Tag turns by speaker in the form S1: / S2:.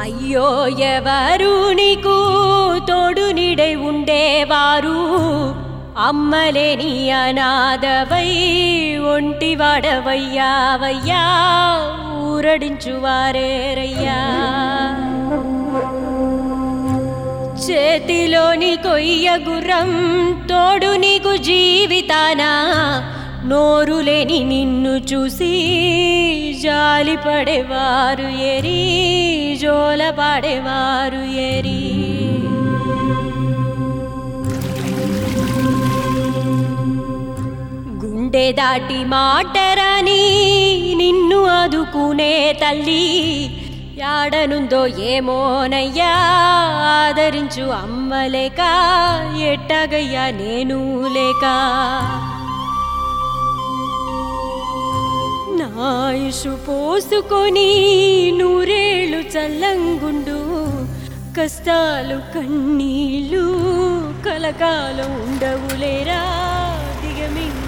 S1: అయ్యో ఎవరు నీకు తోడు నీడై ఉండేవారు అమ్మలేని అనాథవై ఒంటివాడవయ్యావయ్యా ఊరడించువారేరయ్యా చేతిలోని కొయ్య గుర్రం తోడు నీకు జీవితానా నోరు లేని నిన్ను చూసి జాలి పడేవారు ఏరి జోల పాడేవారు ఏరి గుండె దాటి మాటరాని నిన్ను ఆదుకునే తల్లి యాడనుందో ఏమోనయ్యా ఆదరించు అమ్మలేక ఎట్టగయ్యా నేను లేక నాయుషు పోసుకొని నూరేళ్ళు చల్లంగుండు కష్టాలు కన్నీళ్ళు కలకాలం ఉండవులేరా దిగమింగ